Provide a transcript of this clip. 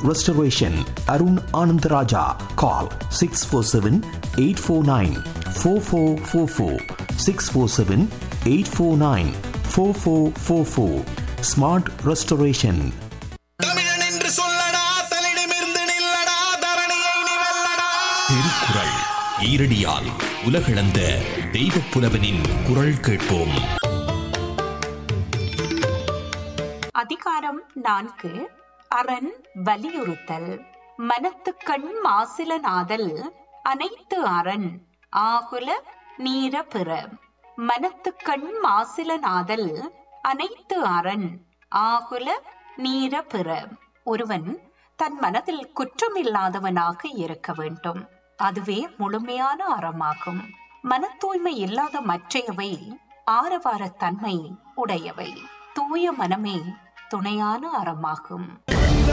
restoration Arun Anandaraja call six four seven eight four nine four four four four six four seven eight four nine four four four four smart restoration தமிழன் என்று சொல்லடா தலிடமிருந்து நில்லடா தரணியை நீ வெல்லடா திருக்குறள் ஈரடியால் உலகளந்த தெய்வப் புலவனின் குரல் கேட்போம் அதிகாரம் நான்கு அரண் வலியுறுத்தல் மனத்துக்கண் மாசில நாதல் அனைத்து அரண் ஆகுல நீர பிற மனத்துக்கண் மாசில நாதல் அனைத்து அரண் ஆகுல நீர பிற ஒருவன் தன் மனதில் குற்றமில்லாதவனாக இருக்க வேண்டும் அதுவே முழுமையான அறமாகும் மன தூய்மை இல்லாத மற்றையவை ஆரவாரத்தன்மை உடையவை தூய மனமே துணையான அறமாகும்